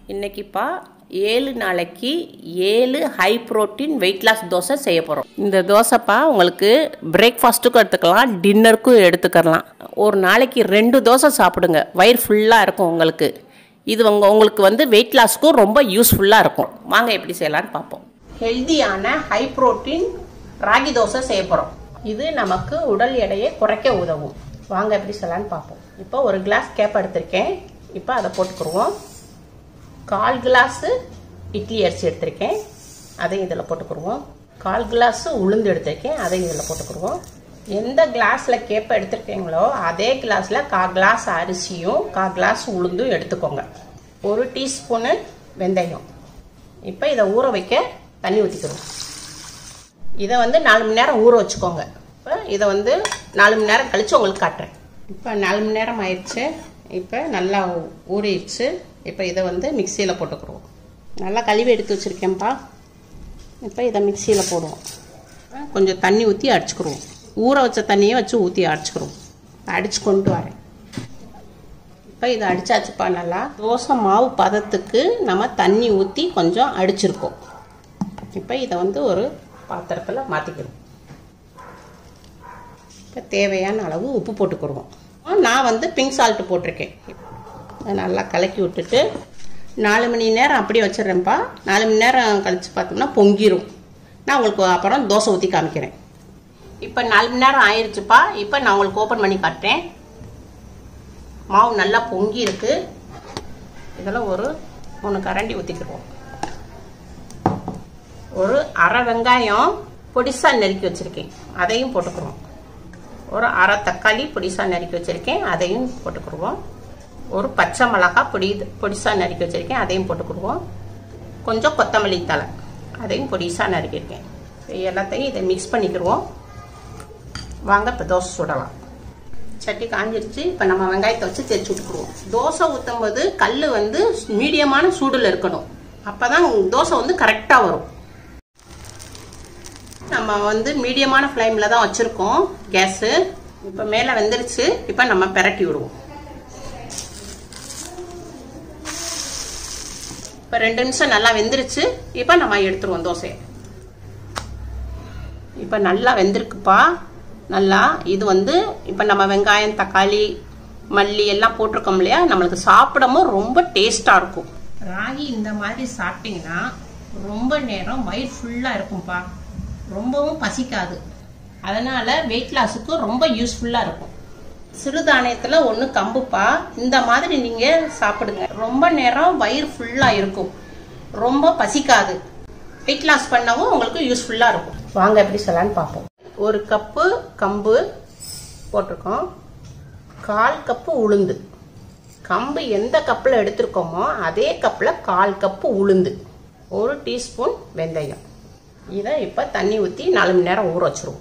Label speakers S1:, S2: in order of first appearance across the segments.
S1: இன்னைக்குப்பா ஏழு நாளைக்கு ஏழு high protein weight loss dosa செய்ய போகிறோம் இந்த தோசைப்பா உங்களுக்கு பிரேக்ஃபாஸ்ட்டுக்கும் எடுத்துக்கலாம் டின்னருக்கும் எடுத்துக்கலாம் ஒரு நாளைக்கு ரெண்டு தோசை சாப்பிடுங்க வயிறு ஃபுல்லாக இருக்கும் உங்களுக்கு இது உங்க உங்களுக்கு வந்து வெயிட் லாஸ்க்கும் ரொம்ப யூஸ்ஃபுல்லாக இருக்கும் வாங்க எப்படி செய்யலான்னு பார்ப்போம் ஹெல்தியான ஹை புரோட்டீன் ராகி தோசை செய்ய போகிறோம் இது நமக்கு உடல் எடையை குறைக்க உதவும் வாங்க எப்படி செய்யலான்னு பார்ப்போம் இப்போ ஒரு கிளாஸ் கேப் எடுத்திருக்கேன் இப்போ அதை போட்டுக்குருவோம் கால் கிளாஸு இட்லி அரிசி எடுத்திருக்கேன் அதையும் இதில் போட்டுக்குருவோம் கால் கிளாஸு உளுந்து எடுத்திருக்கேன் அதையும் இதில் போட்டுக்குருவோம் எந்த கிளாஸில் கேப்பை எடுத்திருக்கீங்களோ அதே கிளாஸில் கா கிளாஸ் அரிசியும் கா கிளாஸ் உளுந்தும் எடுத்துக்கோங்க ஒரு டீஸ்பூனு வெந்தயம் இப்போ இதை ஊற வைக்க தண்ணி ஊற்றிக்கிறோம் இதை வந்து நாலு மணி நேரம் ஊற வச்சுக்கோங்க இப்போ இதை வந்து நாலு மணி நேரம் கழித்து உங்களுக்கு காட்டுறேன் இப்போ நாலு மணி நேரம் ஆயிடுச்சு இப்போ நல்லா ஊறிடுச்சு இப்போ இதை வந்து மிக்சியில் போட்டுக்கிறோம் நல்லா கழுவி எடுத்து வச்சுருக்கேன்ப்பா இப்போ இதை மிக்சியில் போடுவோம் கொஞ்சம் தண்ணி ஊற்றி அடிச்சுக்கிறோம் ஊற வச்ச தண்ணியை வச்சு ஊற்றி அடிச்சுக்கிறோம் அடிச்சு கொண்டு வரேன் இப்போ இதை அடிச்சாச்சுப்பா நல்லா தோசை மாவு பதத்துக்கு நம்ம தண்ணி ஊற்றி கொஞ்சம் அடிச்சிருக்கோம் இப்போ இதை வந்து ஒரு பாத்திரத்தில் மாற்றிக்கிறோம் இப்போ தேவையான அளவு உப்பு போட்டுக்கிடுவோம் நான் வந்து பிங்க் சால்ட்டு போட்டிருக்கேன் அதை நல்லா கலக்கி விட்டுட்டு நாலு மணி நேரம் அப்படியே வச்சிடுறேன்ப்பா நாலு மணி நேரம் கழித்து பார்த்தோம்னா பொங்கிரும் நான் உங்களுக்கு அப்புறம் தோசை ஊற்றி காமிக்கிறேன் இப்போ நாலு மணி நேரம் ஆயிடுச்சுப்பா இப்போ நான் உங்களுக்கு ஓப்பன் பண்ணி காட்டுறேன் மாவு நல்லா பொங்கி இருக்கு இதில் ஒரு மூணு கரண்டி ஊற்றிக்கிடுவோம் ஒரு அரை வெங்காயம் பொடிசாக நறுக்கி வச்சுருக்கேன் அதையும் போட்டுக்குருவோம் ஒரு அரை தக்காளி பொடிசாக நறுக்கி வச்சுருக்கேன் அதையும் போட்டுக்குருவோம் ஒரு பச்சை மிளகா பொடி பொடிசாக நறுக்கி வச்சுருக்கேன் அதையும் போட்டுக்கிடுவோம் கொஞ்சம் கொத்தமல்லி தலை அதையும் பொடிசாக நறுக்கியிருக்கேன் எல்லாத்தையும் இதை மிக்ஸ் பண்ணிக்கிடுவோம் வாங்க இப்போ தோசை சுடலாம் சட்டி காஞ்சிருச்சு இப்போ நம்ம வெங்காயத்தை வச்சு தேய்ச்சி விட்டுக்குருவோம் தோசை ஊற்றும் போது கல் வந்து மீடியமான சூடில் இருக்கணும் அப்போ தான் தோசை வந்து கரெக்டாக வரும் நம்ம வந்து மீடியமான ஃப்ளேமில் தான் வச்சுருக்கோம் கேஸு இப்போ மேலே வெந்துருச்சு இப்போ நம்ம பெரட்டி விடுவோம் இப்போ ரெண்டு நிமிஷம் நல்லா வெந்துருச்சு இப்போ நம்ம எடுத்துருவோம் தோசையை இப்போ நல்லா வெந்திருக்குப்பா நல்லா இது வந்து இப்போ நம்ம வெங்காயம் தக்காளி மல்லி எல்லாம் போட்டிருக்கோம் இல்லையா நம்மளுக்கு சாப்பிடவும் ரொம்ப டேஸ்டாக இருக்கும் ராகி இந்த மாதிரி சாப்பிட்டீங்கன்னா ரொம்ப நேரம் வயிறு ஃபுல்லாக இருக்கும்ப்பா ரொம்பவும் பசிக்காது அதனால வெயிட் லாஸுக்கு ரொம்ப யூஸ்ஃபுல்லாக இருக்கும் சிறுதானியத்தில் ஒன்று கம்புப்பா இந்த மாதிரி நீங்கள் சாப்பிடுங்க ரொம்ப நேரம் வயிறு ஃபுல்லாக இருக்கும் ரொம்ப பசிக்காது வெயிட் லாஸ் பண்ணவும் உங்களுக்கு யூஸ்ஃபுல்லாக இருக்கும் வாங்க எப்படி சொல்லலான்னு பார்ப்போம் ஒரு கப்பு கம்பு போட்டிருக்கோம் கால் கப்பு உளுந்து கம்பு எந்த கப்பில் எடுத்திருக்கோமோ அதே கப்பில் கால் கப்பு உளுந்து ஒரு டீஸ்பூன் வெந்தயம் இதை இப்போ தண்ணி ஊற்றி நாலு மணி நேரம் ஊற வச்சுருவோம்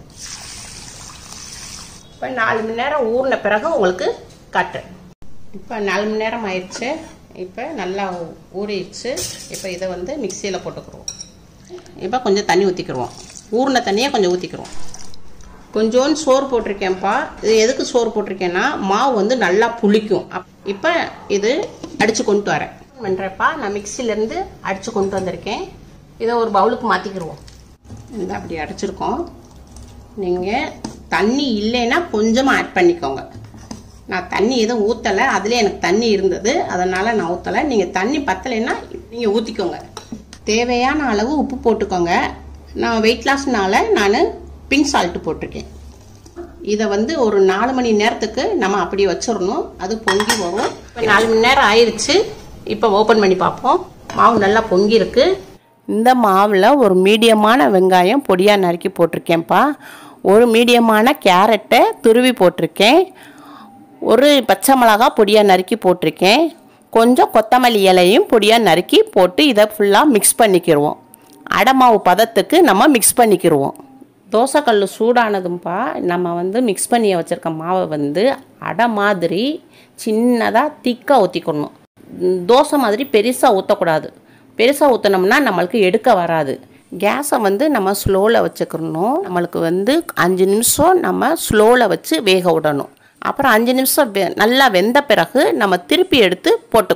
S1: இப்போ நாலு மணி நேரம் ஊறின பிறகு உங்களுக்கு காட்டுறேன் இப்போ நாலு மணி நேரம் ஆயிடுச்சு இப்போ நல்லா ஊறிடுச்சு இப்போ இதை வந்து மிக்சியில் போட்டுக்கிடுவோம் இப்போ கொஞ்சம் தண்ணி ஊற்றிக்கிடுவோம் ஊறின தண்ணியை கொஞ்சம் ஊற்றிக்கிடுவோம் கொஞ்சோண்டு சோறு போட்டிருக்கேன்ப்பா இது எதுக்கு சோறு போட்டிருக்கேன்னா மாவு வந்து நல்லா புளிக்கும் அப் இப்போ இது அடித்து கொண்டு வரேன் பண்ணுறப்பா நான் மிக்சிலேருந்து அடித்து கொண்டு வந்திருக்கேன் இதை ஒரு பவுலுக்கு மாற்றிக்கிடுவோம் இந்த அப்படி அடைச்சிருக்கோம் நீங்கள் தண்ணி இல்லைன்னா கொஞ்சமாக ஆட் பண்ணிக்கோங்க நான் தண்ணி எதுவும் ஊற்றலை அதுலேயே எனக்கு தண்ணி இருந்தது அதனால் நான் ஊற்றலை நீங்கள் தண்ணி பத்தலைன்னா நீங்கள் ஊற்றிக்கோங்க தேவையான அளவு உப்பு போட்டுக்கோங்க நான் வெயிட் லாஸ்னால நான் பிங்க் சால்ட்டு போட்டிருக்கேன் இதை வந்து ஒரு நாலு மணி நேரத்துக்கு நம்ம அப்படி வச்சிடணும் அது பொங்கி வரும் நாலு மணி நேரம் ஆயிடுச்சு இப்போ ஓப்பன் பண்ணி பார்ப்போம் மாவு நல்லா பொங்கி இருக்கு இந்த மாவில் ஒரு மீடியமான வெங்காயம் பொடியாக நறுக்கி போட்டிருக்கேன்ப்பா ஒரு மீடியமான கேரட்டை துருவி போட்டிருக்கேன் ஒரு பச்சை மிளகா பொடியாக நறுக்கி போட்டிருக்கேன் கொஞ்சம் கொத்தமல்லி இலையும் பொடியாக நறுக்கி போட்டு இதை ஃபுல்லாக மிக்ஸ் பண்ணிக்கிடுவோம் அடை மாவு பதத்துக்கு நம்ம மிக்ஸ் பண்ணிக்கிடுவோம் தோசைக்கல் சூடானதும்பா நம்ம வந்து மிக்ஸ் பண்ணி வச்சுருக்க மாவை வந்து அடை மாதிரி சின்னதாக திக்காக ஊற்றிக்கணும் தோசை மாதிரி பெருசாக ஊற்றக்கூடாது பெருசாக ஊற்றினோம்னா நம்மளுக்கு எடுக்க வராது கேஸை வந்து நம்ம ஸ்லோவில் வச்சுக்கணும் நம்மளுக்கு வந்து அஞ்சு நிமிஷம் நம்ம ஸ்லோவில் வச்சு வேக விடணும் அப்புறம் அஞ்சு நிமிஷம் வெ நல்லா வெந்த பிறகு நம்ம திருப்பி எடுத்து போட்டுக்கணும்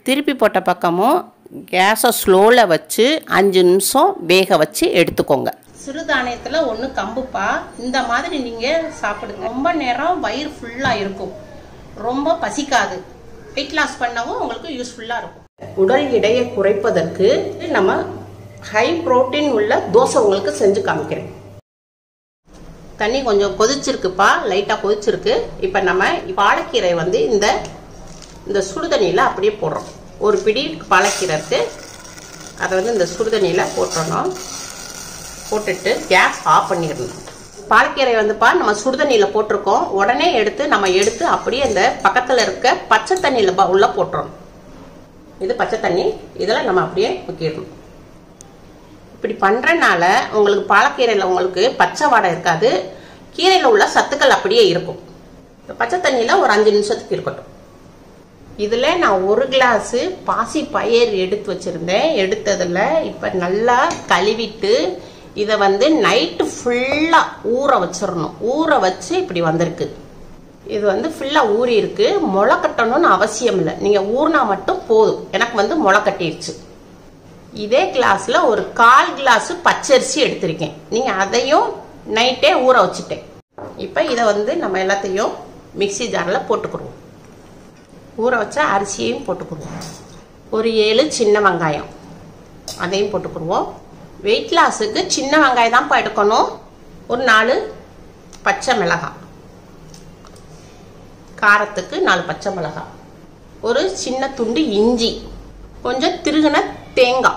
S1: திருப்பி போட்ட பக்கமும் கேஸை ஸ்லோவில் வச்சு அஞ்சு நிமிஷம் வேக வச்சு எடுத்துக்கோங்க சிறுதானியத்தில் ஒன்று கம்புப்பா இந்த மாதிரி நீங்கள் சாப்பிடுங்க ரொம்ப நேரம் வயிறு ஃபுல்லாக இருக்கும் ரொம்ப பசிக்காது வெயிட் லாஸ் பண்ணவும் உங்களுக்கு யூஸ்ஃபுல்லாக இருக்கும் உடல் எடையை குறைப்பதற்கு நம்ம ஹை புரோட்டீன் உள்ள தோசை உங்களுக்கு செஞ்சு காமிக்கிறேன் தண்ணி கொஞ்சம் கொதிச்சிருக்குப்பா லைட்டாக கொதிச்சிருக்கு இப்போ நம்ம பாலக்கீரை வந்து இந்த இந்த சுடுதண்ணியில் அப்படியே போடுறோம் ஒரு பிடி பாலக்கீரை இருக்கு அதை வந்து இந்த சுடுதண்ணியில் போட்டுறணும் போட்டுட்டு கேஸ் ஆஃப் பண்ணிடணும் பாலக்கீரை வந்துப்பா நம்ம சுடுதண்ணியில் போட்டிருக்கோம் உடனே எடுத்து நம்ம எடுத்து அப்படியே இந்த பக்கத்தில் இருக்க பச்சை தண்ணியில் உள்ள போட்டுறணும் இது பச்சை தண்ணி இதில் நம்ம அப்படியே முக்கிடணும் இப்படி பண்ணுறனால உங்களுக்கு பாலக்கீரையில் உங்களுக்கு பச்சை வாடை இருக்காது கீரையில் உள்ள சத்துக்கள் அப்படியே இருக்கும் பச்சை தண்ணியில் ஒரு அஞ்சு நிமிஷத்துக்கு இருக்கட்டும் இதில் நான் ஒரு கிளாஸு பாசி பயிர் எடுத்து வச்சுருந்தேன் எடுத்ததில் இப்போ நல்லா கழுவிட்டு இதை வந்து நைட்டு ஃபுல்லாக ஊற வச்சிடணும் ஊற வச்சு இப்படி வந்திருக்கு இது வந்து ஃபுல்லாக ஊறி இருக்கு முளை கட்டணும்னு அவசியம் இல்லை நீங்கள் ஊறினா மட்டும் போதும் எனக்கு வந்து முளை கட்டிடுச்சு இதே கிளாஸில் ஒரு கால் கிளாஸ் பச்சரிசி எடுத்திருக்கேன் நீங்கள் அதையும் நைட்டே ஊற வச்சுட்டேன் இப்போ இதை வந்து நம்ம எல்லாத்தையும் மிக்சி ஜாரில் போட்டுக்கிடுவோம் ஊற வச்ச அரிசியையும் போட்டுக்கிடுவோம் ஒரு ஏழு சின்ன வெங்காயம் அதையும் போட்டுக்கிடுவோம் வெயிட் லாஸுக்கு சின்ன வெங்காயம் தான்ப்பா எடுக்கணும் ஒரு நாலு பச்சை மிளகாய் காரத்துக்கு நாலு பச்சை மிளகாய் ஒரு சின்ன துண்டு இஞ்சி கொஞ்சம் திருகின தேங்காய்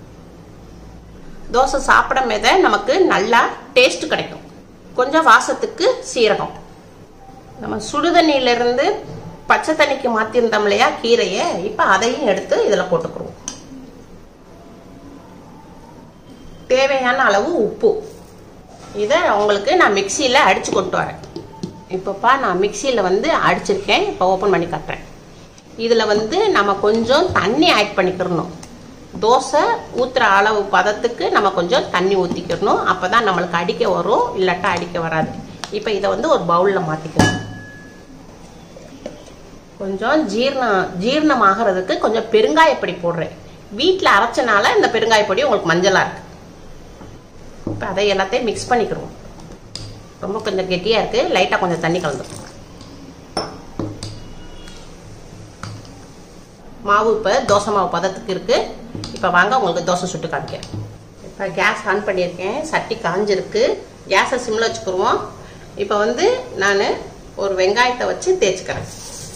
S1: தோசை சாப்பிடும் போதே நமக்கு நல்லா டேஸ்ட் கிடைக்கும் கொஞ்சம் வாசத்துக்கு சீரகம் நம்ம சுடுதண்ணியிலிருந்து பச்சை தண்ணிக்கு மாற்றிருந்தோம் இல்லையா கீரையை இப்போ அதையும் எடுத்து இதில் போட்டுக்குருவோம் தேவையான அளவு உப்பு இதை உங்களுக்கு நான் மிக்சியில் அடித்து கொண்டு வரேன் இப்போப்பா நான் மிக்சியில் வந்து அடிச்சிருக்கேன் இப்போ ஓப்பன் பண்ணி காட்டுறேன் இதில் வந்து நம்ம கொஞ்சம் தண்ணி ஆட் பண்ணிக்கிறணும் தோசை ஊற்றுற அளவு பதத்துக்கு நம்ம கொஞ்சம் தண்ணி ஊற்றிக்கிறணும் அப்போ தான் நம்மளுக்கு அடிக்க வரும் இல்லாட்டா அடிக்க வராது இப்போ இதை வந்து ஒரு பவுலில் மாற்றிக்கணும் கொஞ்சம் ஜீரணம் ஜீரணம் ஆகிறதுக்கு கொஞ்சம் பெருங்காயப்பொடி போடுறேன் வீட்டில் அரைச்சனால இந்த பெருங்காயப்பொடி உங்களுக்கு மஞ்சளாக இருக்கு இப்போ அதை எல்லாத்தையும் மிக்ஸ் பண்ணிக்கிறோம் ரொம்ப கொஞ்சம் கெட்டியாக இருக்குது லைட்டாக கொஞ்சம் தண்ணி கலந்துருக்கும் மாவு இப்போ தோசை மாவு பதத்துக்கு இருக்குது இப்போ வாங்க உங்களுக்கு தோசை சுட்டு காமிக்கிறேன் இப்போ கேஸ் ஆன் பண்ணியிருக்கேன் சட்டி காஞ்சிருக்கு கேஸை சிம்மில் வச்சுக்கிருவோம் இப்போ வந்து நான் ஒரு வெங்காயத்தை வச்சு தேய்ச்சிக்கிறேன்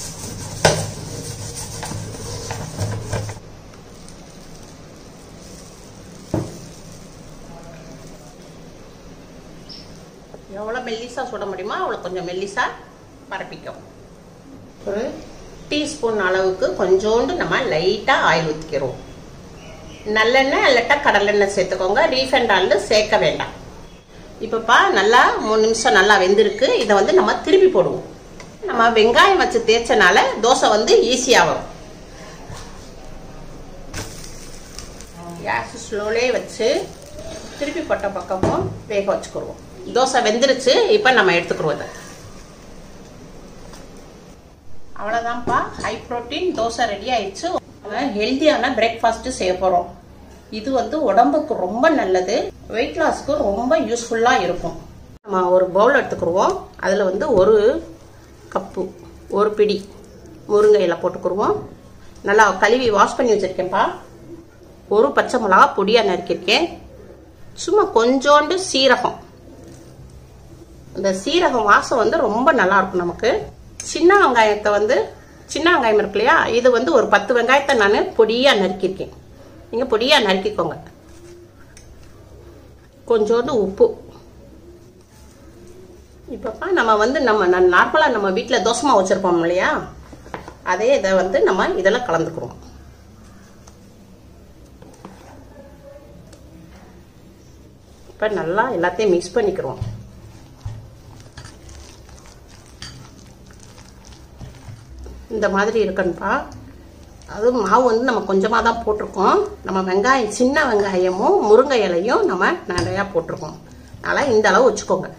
S1: எவ்வளோ மெல்லிசா சுட முடியுமோ அவ்வளோ கொஞ்சம் மெல்லிசா பரப்பிக்கும் ஒரு டீஸ்பூன் அளவுக்கு கொஞ்சோண்டு நம்ம லைட்டாக ஆயில் ஊற்றிக்கிறோம் நல்லெண்ணெய் இல்லாட்டா கடலெண்ணெய் சேர்த்துக்கோங்க ரீஃபைண்ட் ஆயில் சேர்க்க வேண்டாம் இப்போப்பா நல்லா மூணு நிமிஷம் நல்லா வெந்திருக்கு இதை வந்து நம்ம திருப்பி போடுவோம் நம்ம வெங்காயம் வச்சு தேய்ச்சனால தோசை வந்து ஈஸியாக வரும் கேஸ் ஸ்லோலே வச்சு திருப்பி போட்ட பக்கமும் வேக வச்சுக்கிடுவோம் தோசை வெந்துருச்சு இப்போ நம்ம எடுத்துக்கிறோம் இதை அவ்வளோதான்ப்பா ஹை ப்ரோட்டீன் தோசை ரெடி ஆயிடுச்சு ஹெல்த்தியான பிரேக்ஃபாஸ்ட்டு செய்ய போகிறோம் இது வந்து உடம்புக்கு ரொம்ப நல்லது வெயிட் லாஸ்க்கு ரொம்ப யூஸ்ஃபுல்லாக இருக்கும் நம்ம ஒரு பவுல் எடுத்துக்கிடுவோம் அதில் வந்து ஒரு கப்பு ஒரு பிடி முருங்கை இலை போட்டுக்கிடுவோம் நல்லா கழுவி வாஷ் பண்ணி வச்சுருக்கேன்ப்பா ஒரு பச்சை மிளகா பொடியாக நறுக்கியிருக்கேன் சும்மா கொஞ்சோண்டு சீரகம் இந்த சீரகம் வாசம் வந்து ரொம்ப நல்லா இருக்கும் நமக்கு சின்ன வெங்காயத்தை வந்து சின்ன வெங்காயம் இருக்கு இல்லையா இது வந்து ஒரு பத்து வெங்காயத்தை நான் பொடியாக நறுக்கியிருக்கேன் நீங்கள் பொடியாக நறுக்கிக்கோங்க கொஞ்சோண்டு உப்பு இப்போப்பா நம்ம வந்து நம்ம நார்மலாக நம்ம வீட்டில் தோசமா வச்சுருப்போம் இல்லையா அதே இதை வந்து நம்ம இதில் கலந்துக்கிறோம் இப்போ நல்லா எல்லாத்தையும் மிக்ஸ் பண்ணிக்கிறோம் இந்த மாதிரி இருக்கணும்ப்பா அதுவும் மாவு வந்து நம்ம கொஞ்சமாக தான் போட்டிருக்கோம் நம்ம வெங்காயம் சின்ன வெங்காயமும் முருங்கை இலையும் நம்ம நிறையா போட்டிருக்கோம் அதனால் இந்த அளவு வச்சுக்கோங்க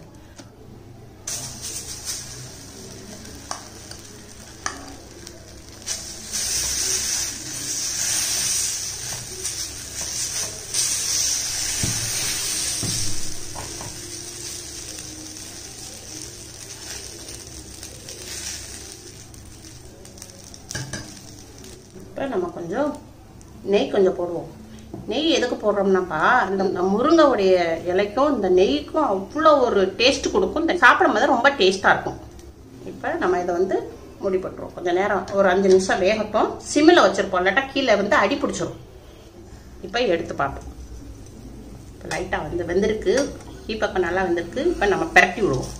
S1: இப்போ நம்ம கொஞ்சம் நெய் கொஞ்சம் போடுவோம் நெய் எதுக்கு போடுறோம்னாப்பா அந்த முருங்கையுடைய இலைக்கும் இந்த நெய்க்கும் அவ்வளோ ஒரு டேஸ்ட் கொடுக்கும் இந்த சாப்பிடும் போது ரொம்ப டேஸ்ட்டாக இருக்கும் இப்போ நம்ம இதை வந்து மூடி போட்டுருவோம் கொஞ்சம் நேரம் ஒரு அஞ்சு நிமிஷம் வேகட்டும் சிம்மில் வச்சுருப்போம் இல்லாட்டா கீழே வந்து அடி பிடிச்சிரும் இப்போ எடுத்து பார்ப்போம் இப்போ லைட்டாக வந்து வெந்திருக்கு கீப்பக்கம் நல்லா வெந்திருக்கு இப்போ நம்ம பிரட்டி விடுவோம்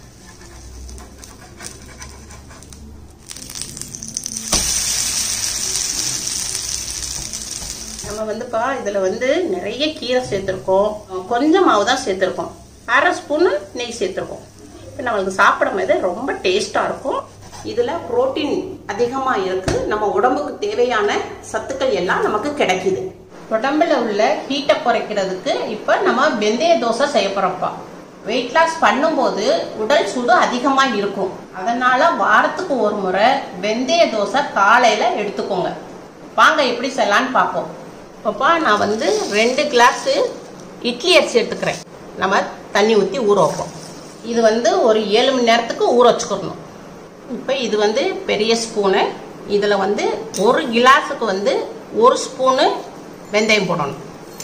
S1: நம்ம வந்துப்பா இதில் வந்து நிறைய கீரை சேர்த்துருக்கோம் கொஞ்சம் மாவு தான் சேர்த்துருக்கோம் அரை ஸ்பூனு நெய் சேர்த்துருக்கோம் இப்போ நம்மளுக்கு சாப்பிடும் போது ரொம்ப டேஸ்ட்டாக இருக்கும் இதில் புரோட்டீன் அதிகமாக இருக்குது நம்ம உடம்புக்கு தேவையான சத்துக்கள் எல்லாம் நமக்கு கிடைக்குது உடம்புல உள்ள ஹீட்டை குறைக்கிறதுக்கு இப்போ நம்ம வெந்தய தோசை செய்ய போகிறோம்ப்பா வெயிட் லாஸ் பண்ணும்போது உடல் சூடு அதிகமாக இருக்கும் அதனால வாரத்துக்கு ஒரு முறை வெந்தய தோசை காலையில் எடுத்துக்கோங்க வாங்க எப்படி செய்யலான்னு பார்ப்போம் அப்பா நான் வந்து ரெண்டு கிளாஸு இட்லி அரிசி எடுத்துக்கிறேன் நம்ம தண்ணி ஊற்றி ஊற வைப்போம் இது வந்து ஒரு ஏழு மணி நேரத்துக்கு ஊற வச்சுக்கணும் இப்போ இது வந்து பெரிய ஸ்பூனு இதில் வந்து ஒரு கிளாஸுக்கு வந்து ஒரு ஸ்பூனு வெந்தயம் போடணும்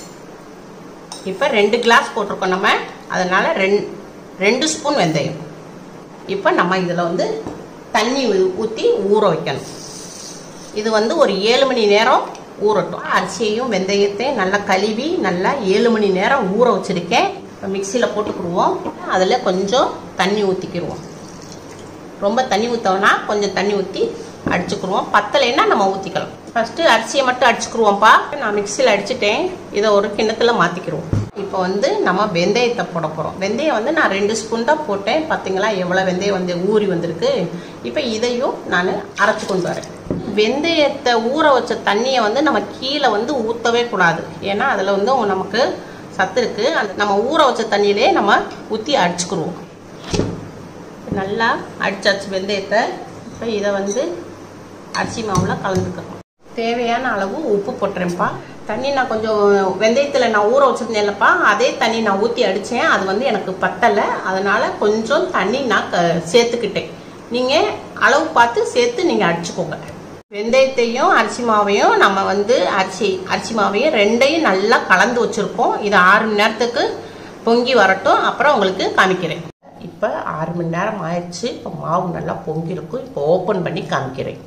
S1: இப்போ ரெண்டு கிளாஸ் போட்டிருக்கோம் நம்ம அதனால் ரெண் ரெண்டு ஸ்பூன் வெந்தயம் இப்போ நம்ம இதில் வந்து தண்ணி ஊற்றி ஊற வைக்கணும் இது வந்து ஒரு ஏழு மணி நேரம் ஊறட்டும் அரிசியையும் வெந்தயத்தையும் நல்லா கழுவி நல்லா ஏழு மணி நேரம் ஊற வச்சுருக்கேன் இப்போ மிக்சியில் போட்டுக்கிடுவோம் அதில் கொஞ்சம் தண்ணி ஊற்றிக்கிடுவோம் ரொம்ப தண்ணி ஊற்றோன்னா கொஞ்சம் தண்ணி ஊற்றி அடிச்சுக்கிடுவோம் பத்தலைன்னா நம்ம ஊற்றிக்கலாம் ஃபஸ்ட்டு அரிசியை மட்டும் அடிச்சுக்கிடுவோம்ப்பா நான் மிக்சியில் அடிச்சுட்டேன் இதை ஒரு கிண்ணத்தில் மாற்றிக்கிடுவோம் இப்போ வந்து நம்ம வெந்தயத்தை போட போகிறோம் வெந்தயம் வந்து நான் ரெண்டு ஸ்பூன் தான் போட்டேன் பார்த்தீங்களா எவ்வளோ வெந்தயம் வந்து ஊறி வந்திருக்கு இப்போ இதையும் நான் அரைச்சி கொண்டு வரேன் வெந்தயத்தை ஊற வச்ச தண்ணியை வந்து நம்ம கீழே வந்து ஊற்றவே கூடாது ஏன்னா அதில் வந்து நமக்கு சத்து இருக்குது அந்த நம்ம ஊற வச்ச தண்ணியிலே நம்ம ஊற்றி அடிச்சுக்கிடுவோம் நல்லா அடிச்சாச்சு வெந்தயத்தை இப்போ இதை வந்து அரிசி மாவில் கலந்துக்கிறோம் தேவையான அளவு உப்பு போட்டுறேன்ப்பா தண்ணி நான் கொஞ்சம் வெந்தயத்தில் நான் ஊற வச்சிருந்தேன்லப்பா அதே தண்ணி நான் ஊற்றி அடித்தேன் அது வந்து எனக்கு பத்தலை அதனால் கொஞ்சம் தண்ணி நான் க சேர்த்துக்கிட்டேன் நீங்கள் அளவு பார்த்து சேர்த்து நீங்கள் அடிச்சுக்கோங்க வெந்தயத்தையும் அரிசி மாவையும் நம்ம வந்து அரிசி அரிசி மாவையும் ரெண்டையும் நல்லா கலந்து வச்சுருக்கோம் இது ஆறு மணி நேரத்துக்கு பொங்கி வரட்டும் அப்புறம் உங்களுக்கு காமிக்கிறேன் இப்போ ஆறு மணி நேரம் ஆயிடுச்சு இப்போ மாவு நல்லா பொங்கியிருக்கும் இப்போ ஓப்பன் பண்ணி காமிக்கிறேன்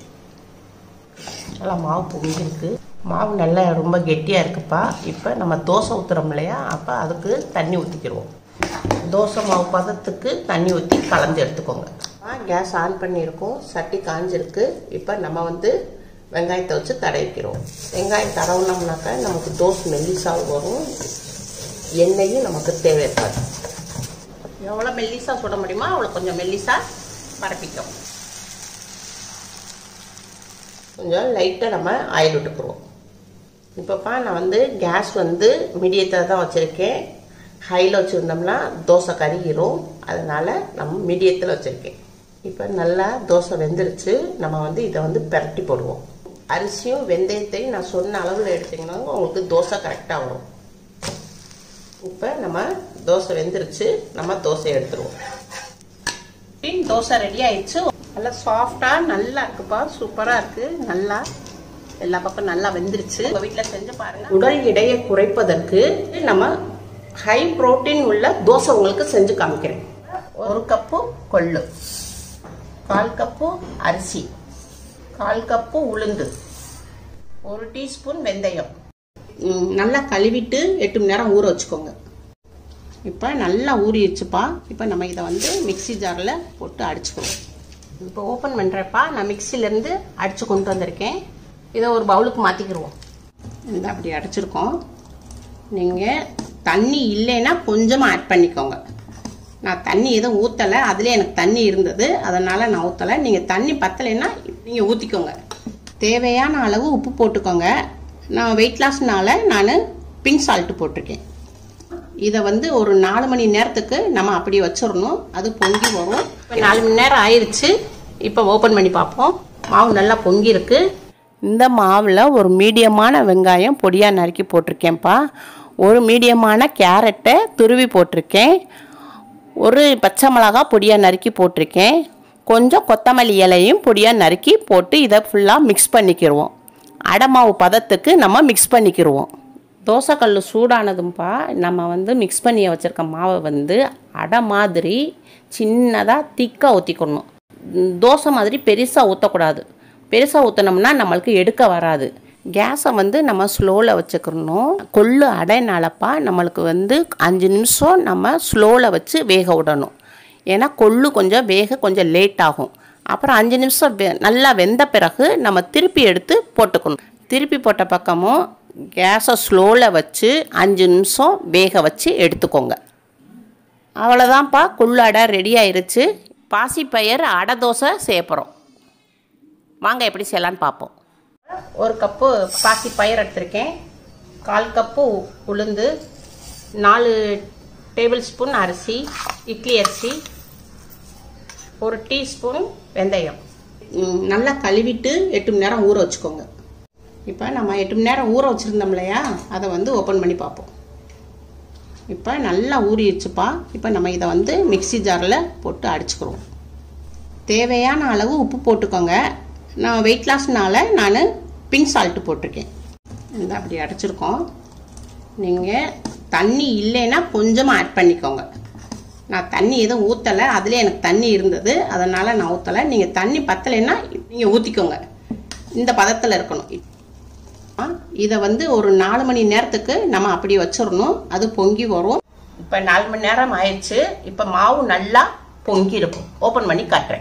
S1: நல்லா மாவு பொங்கியிருக்கு மாவு நல்லா ரொம்ப கெட்டியாக இருக்குப்பா இப்போ நம்ம தோசை ஊற்றுறோம் இல்லையா அப்போ அதுக்கு தண்ணி ஊற்றிக்கிடுவோம் தோசை மாவு பதத்துக்கு தண்ணி ஊற்றி கலந்து எடுத்துக்கோங்க கேஸ் ஆன் பண்ணியிருக்கோம் சட்டி காஞ்சிருக்கு இப்போ நம்ம வந்து வெங்காயத்தை வச்சு தடவிக்கிறோம் வெங்காயம் தடவுனோம்னாக்கா நமக்கு தோசை மெல்லிசாவு வரும் எண்ணெயும் நமக்கு தேவைப்படாது எவ்வளோ மெல்லிசா சுட முடியுமோ அவ்வளோ கொஞ்சம் மெல்லிசா பரப்பிக்கும் கொஞ்சம் லைட்டாக நம்ம ஆயில் விட்டுக்குருவோம் இப்போப்பா நான் வந்து கேஸ் வந்து மீடியத்தில் தான் வச்சுருக்கேன் ஹையில் வச்சுருந்தோம்னா தோசை கருகிரும் அதனால் நம்ம மீடியத்தில் வச்சுருக்கேன் இப்போ நல்லா தோசை வெந்துருச்சு நம்ம வந்து இதை வந்து பெரட்டி போடுவோம் அரிசியும் வெந்தயத்தையும் நான் சொன்ன அளவில் எடுத்திங்கன்னா உங்களுக்கு தோசை கரெக்டாக வரும் இப்போ நம்ம தோசை வெந்துருச்சு நம்ம தோசை எடுத்துருவோம் பின் தோசை ரெடி ஆயிடுச்சு நல்லா சாஃப்டாக நல்லா இருக்குப்பா சூப்பராக இருக்குது நல்லா எல்லா பக்கம் நல்லா வெந்துருச்சு உங்கள் வீட்டில் செஞ்சு பாருங்க உடல் எடையை குறைப்பதற்கு நம்ம ஹை புரோட்டீன் உள்ள தோசை உங்களுக்கு செஞ்சு காமிக்கிறேன் ஒரு கப்பு கொள்ளு கால் கப்பு அரிசி கால் கப்பு உளுந்து ஒரு டீஸ்பூன் வெந்தயம் நல்லா கழுவிட்டு எட்டு மணி நேரம் ஊற வச்சுக்கோங்க இப்போ நல்லா ஊறிடுச்சுப்பா இப்போ நம்ம இதை வந்து மிக்சி ஜாரில் போட்டு அடிச்சுக்குவோம் இப்போ ஓப்பன் பண்ணுறப்பா நான் மிக்சிலேருந்து அடித்து கொண்டு வந்திருக்கேன் இதை ஒரு பவுலுக்கு மாற்றிக்கிடுவோம் இந்த அப்படி அடைச்சிருக்கோம் நீங்கள் தண்ணி இல்லைன்னா கொஞ்சமாக ஆட் பண்ணிக்கோங்க நான் தண்ணி எதுவும் ஊற்றலை அதுலேயே எனக்கு தண்ணி இருந்தது அதனால் நான் ஊற்றலை நீங்கள் தண்ணி பத்தலைன்னா நீங்கள் ஊற்றிக்கோங்க தேவையான அளவு உப்பு போட்டுக்கோங்க நான் வெயிட் லாஸ்னால நான் பிங்க் சால்ட்டு போட்டிருக்கேன் இதை வந்து ஒரு நாலு மணி நேரத்துக்கு நம்ம அப்படி வச்சிடணும் அது பொங்கி வரும் நாலு மணி நேரம் ஆயிடுச்சு இப்போ ஓப்பன் பண்ணி பார்ப்போம் மாவு நல்லா பொங்கி இருக்கு இந்த மாவில் ஒரு மீடியமான வெங்காயம் பொடியாக நறுக்கி போட்டிருக்கேன்ப்பா ஒரு மீடியமான கேரட்டை துருவி போட்டிருக்கேன் ஒரு பச்சை மிளகா பொடியாக நறுக்கி போட்டிருக்கேன் கொஞ்சம் கொத்தமல்லி இலையும் பொடியாக நறுக்கி போட்டு இதை ஃபுல்லாக மிக்ஸ் பண்ணிக்கிடுவோம் அடமாவு பதத்துக்கு நம்ம மிக்ஸ் பண்ணிக்கிடுவோம் தோசைக்கல் சூடானதும்பா நம்ம வந்து மிக்ஸ் பண்ணி வச்சுருக்க மாவை வந்து அடை மாதிரி சின்னதாக திக்காக ஊற்றிக்கணும் தோசை மாதிரி பெருசாக ஊற்றக்கூடாது பெருசாக ஊற்றினோம்னா நம்மளுக்கு எடுக்க வராது கேஸை வந்து நம்ம ஸ்லோவில் வச்சுக்கணும் கொள்ளு அடைனாலப்பா நம்மளுக்கு வந்து அஞ்சு நிமிஷம் நம்ம ஸ்லோவில் வச்சு வேக விடணும் ஏன்னா கொள்ளு கொஞ்சம் வேக கொஞ்சம் லேட் ஆகும் அப்புறம் அஞ்சு நிமிஷம் வெ நல்லா வெந்த பிறகு நம்ம திருப்பி எடுத்து போட்டுக்கணும் திருப்பி போட்ட பக்கமும் கேஸை ஸ்லோவில் வச்சு அஞ்சு நிமிஷம் வேக வச்சு எடுத்துக்கோங்க அவ்வளோதான்ப்பா கொள்ளு அடை ரெடி ஆயிருச்சு பாசிப்பயிர் அடை தோசை சேர்ப்புறோம் வாங்க எப்படி செய்யலான்னு பார்ப்போம் ஒரு கப்பு பாசி பயிர் எடுத்திருக்கேன் கால் கப்பு உளுந்து நாலு டேபிள் ஸ்பூன் அரிசி இட்லி அரிசி ஒரு டீஸ்பூன் வெந்தயம் ம், நல்லா கழுவிட்டு எட்டு மணி நேரம் ஊற வச்சுக்கோங்க இப்போ நம்ம எட்டு மணி நேரம் ஊற வச்சுருந்தோம் இல்லையா அதை வந்து ஓப்பன் பண்ணி பார்ப்போம் இப்போ நல்லா ஊறிடுச்சுப்பா இப்போ நம்ம இதை வந்து மிக்ஸி ஜாரில் போட்டு அடிச்சுக்கிறோம் தேவையான அளவு உப்பு போட்டுக்கோங்க நான் வெயிட் லாஸ்னால நான் பிங்க் சால்ட்டு போட்டிருக்கேன் இந்த அப்படி அடைச்சிருக்கோம் நீங்கள் தண்ணி இல்லைன்னா கொஞ்சமாக ஆட் பண்ணிக்கோங்க நான் தண்ணி எதுவும் ஊற்றலை அதில் எனக்கு தண்ணி இருந்தது அதனால் நான் ஊற்றலை நீங்கள் தண்ணி பத்தலைன்னா நீங்கள் ஊற்றிக்கோங்க இந்த பதத்தில் இருக்கணும் ஆ, இதை வந்து ஒரு நாலு மணி நேரத்துக்கு நம்ம அப்படி வச்சிடணும் அது பொங்கி வரும் இப்போ நாலு மணி நேரம் ஆயிடுச்சு இப்போ மாவு நல்லா பொங்கி இருக்கும் ஓப்பன் பண்ணி காட்டுறேன்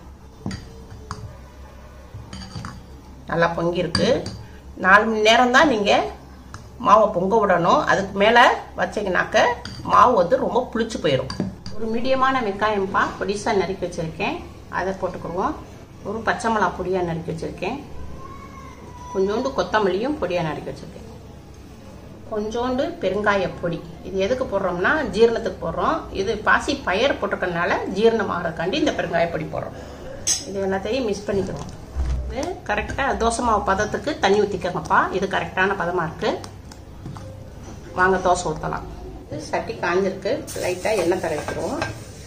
S1: நல்லா பொங்கி இருக்கு நாலு மணி நேரம் தான் நீங்கள் மாவை பொங்க விடணும் அதுக்கு மேலே வச்சீங்கனாக்க மாவு வந்து ரொம்ப புளிச்சு போயிடும் ஒரு மீடியமான வெங்காயம்ப்பா பொடிசாக நறுக்கி வச்சுருக்கேன் அதை போட்டுக்குருவோம் ஒரு பச்சை மிளகா பொடியாக நறுக்கி வச்சுருக்கேன் கொஞ்சோண்டு கொத்தமல்லியும் பொடியாக நறுக்கி வச்சுருக்கேன் கொஞ்சோண்டு பெருங்காய பொடி இது எதுக்கு போடுறோம்னா ஜீரணத்துக்கு போடுறோம் இது பாசி பயிர் போட்டிருக்கறனால ஜீரணம் ஆகிறக்காண்டி இந்த பெருங்காய பொடி போடுறோம் இது எல்லாத்தையும் மிக்ஸ் பண்ணிக்கிறோம் இது கரெக்டாக தோசை மாவு பதத்துக்கு தண்ணி ஊற்றிக்கோங்கப்பா இது கரெக்டான பதமாக இருக்குது வாங்க தோசை ஊற்றலாம் இது சட்டி காஞ்சிருக்கு லைட்டாக எண்ணெய் தடவிக்கிறோம்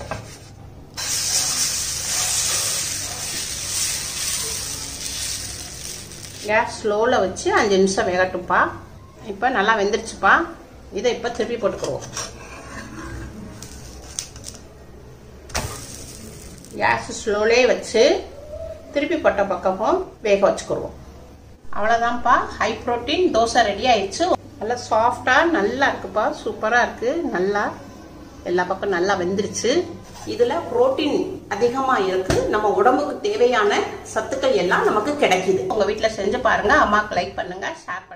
S1: கேஸ் ஸ்லோவில் வச்சு அஞ்சு நிமிஷம் வேகட்டும்ப்பா இப்போ நல்லா வெந்துருச்சுப்பா இதை இப்போ திருப்பி போட்டுக்குருவோம் கேஸ் ஸ்லோலே வச்சு திருப்பி போட்ட பக்கமும் வேக வச்சுக்கிடுவோம் அவ்வளோதான்ப்பா ஹை ப்ரோட்டீன் தோசை ரெடி ஆயிடுச்சு நல்லா சாஃப்டாக நல்லா இருக்குப்பா சூப்பராக இருக்குது நல்லா எல்லா பக்கம் நல்லா வெந்துருச்சு இதில் புரோட்டீன் அதிகமாக இருக்கு நம்ம உடம்புக்கு தேவையான சத்துக்கள் எல்லாம் நமக்கு கிடைக்குது உங்கள் வீட்டில் செஞ்சு பாருங்க அம்மாவுக்கு லைக் பண்ணுங்க ஷேர்